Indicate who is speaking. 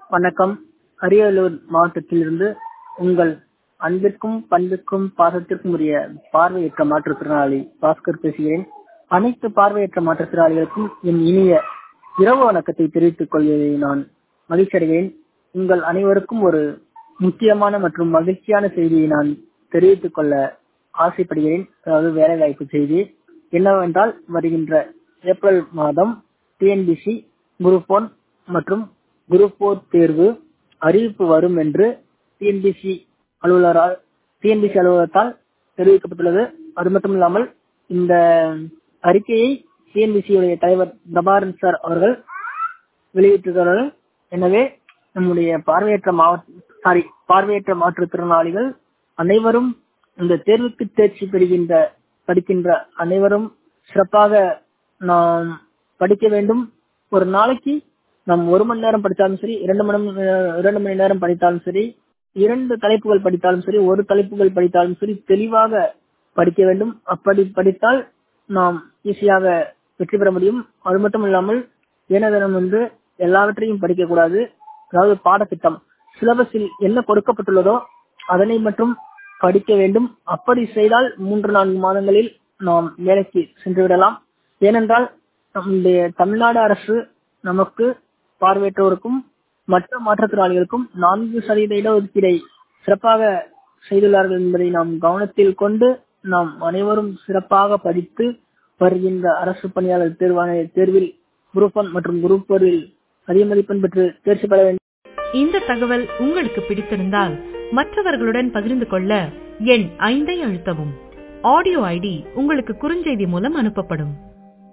Speaker 1: வணக்கம் அரியலூர் மாவட்டத்திலிருந்து உங்கள் அன்பிற்கும் பண்பிற்கும் பாசத்திற்கும் உரிய பார்வையற்ற மாற்றுத்திறனாளி பாஸ்கர் பேசுகிறேன் அனைத்து பார்வையற்ற மாற்றுத்திறனாளிகளுக்கும் என் இனிய இரவு வணக்கத்தை தெரிவித்துக் கொள்வதை நான் மகிழ்ச்சி அடைகிறேன் உங்கள் அனைவருக்கும் ஒரு முக்கியமான மற்றும் மகிழ்ச்சியான செய்தியை நான் தெரிவித்துக் கொள்ள ஆசைப்படுகிறேன் அதாவது வேலைவாய்ப்பு செய்தி என்னவென்றால் வருகின்ற ஏப்ரல் மாதம் டிஎன்பிசி குரூப் ஒன் மற்றும் குரூப் போர் தேர்வு அறிவிப்பு வரும் என்று டிஎன்பிசி அலுவலரால் டிஎன்பிசி அலுவலகத்தால் தெரிவிக்கப்பட்டுள்ளது அது மட்டும் இல்லாமல் இந்த அறிக்கையை டிஎன்பிசி உடைய தலைவர் பிரபாரன் சார் அவர்கள் வெளியிட்டுள்ளார்கள் எனவே நம்முடைய பார்வையற்ற மாவட்ட சாரி பார்வையற்ற மாற்றுத்திறனாளிகள் அனைவரும் இந்த தேர்வுக்கு தேர்ச்சி பெறுகின்ற படிக்கின்ற அனைவரும் சிறப்பாக நாம் படிக்க வேண்டும் ஒரு நாளைக்கு நாம் ஒரு மணி நேரம் படித்தாலும் சரி இரண்டு மணி இரண்டு மணி நேரம் படித்தாலும் சரி இரண்டு தலைப்புகள் படித்தாலும் சரி ஒரு தலைப்புகள் படித்தாலும் சரி தெளிவாக படிக்க வேண்டும் அப்படி படித்தால் நாம் ஈஸியாக வெற்றி பெற முடியும் அது மட்டும் இல்லாமல் ஏனதனம் வந்து எல்லாவற்றையும் படிக்க கூடாது அதாவது பாடத்திட்டம் சிலபஸில் என்ன கொடுக்கப்பட்டுள்ளதோ அதனை மட்டும் படிக்க வேண்டும் அப்படி செய்தால் மூன்று நான்கு மாதங்களில் நாம் வேலைக்கு சென்று விடலாம் ஏனென்றால் நம்முடைய தமிழ்நாடு அரசு நமக்கு பார்வையற்றோருக்கும் மற்ற மாற்றுத்திறனாளிகளுக்கும் நான்கு சதவீத இடஒதுக்கீடை சிறப்பாக செய்துள்ளார்கள் என்பதை நாம் கவனத்தில் கொண்டு நாம் அனைவரும் சிறப்பாக படித்து வருகின்ற அரசு பணியாளர் தேர்வான தேர்வில் குரூப் ஒன் மற்றும் குரூப் போரில் அதிக மதிப்பெண் பெற்று தேர்ச்சி பெற வேண்டும்
Speaker 2: இந்த தகவல் உங்களுக்கு பிடித்திருந்தால் மற்றவர்களுடன் பகிர்ந்து கொள்ள எண் ஐந்தை அழுத்தவும் ஆடியோ ஐடி உங்களுக்கு குறுஞ்செய்தி மூலம் அனுப்பப்படும்